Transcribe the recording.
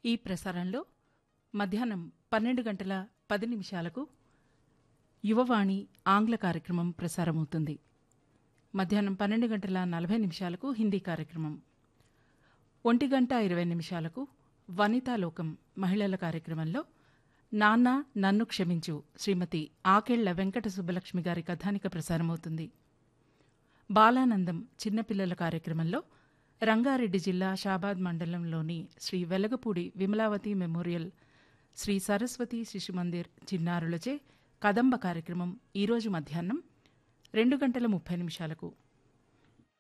ఈ ప్రసారంలో మధ్యాహ్నం పన్నెండు గంటల పది నిమిషాలకు యువవాణి ఆంగ్ల కార్యక్రమం ప్రసారమవుతుంది మధ్యాహ్నం పన్నెండు గంటల నలభై నిమిషాలకు హిందీ కార్యక్రమం ఒంటి గంట ఇరవై నిమిషాలకు వనితాలోకం మహిళల కార్యక్రమంలో నాన్న నన్ను క్షమించు శ్రీమతి ఆకెళ్ల వెంకట సుబ్బలక్ష్మి గారి కథానిక ప్రసారమవుతుంది బాలానందం చిన్నపిల్లల కార్యక్రమంలో రంగారెడ్డి జిల్లా షాబాద్ మండలంలోని శ్రీ వెలగపూడి విమలావతి మెమోరియల్ శ్రీ సరస్వతి శిశు మందిర్ చిన్నారులచే కదంబ కార్యక్రమం ఈరోజు మధ్యాహ్నం రెండు గంటల ముప్పై నిమిషాలకు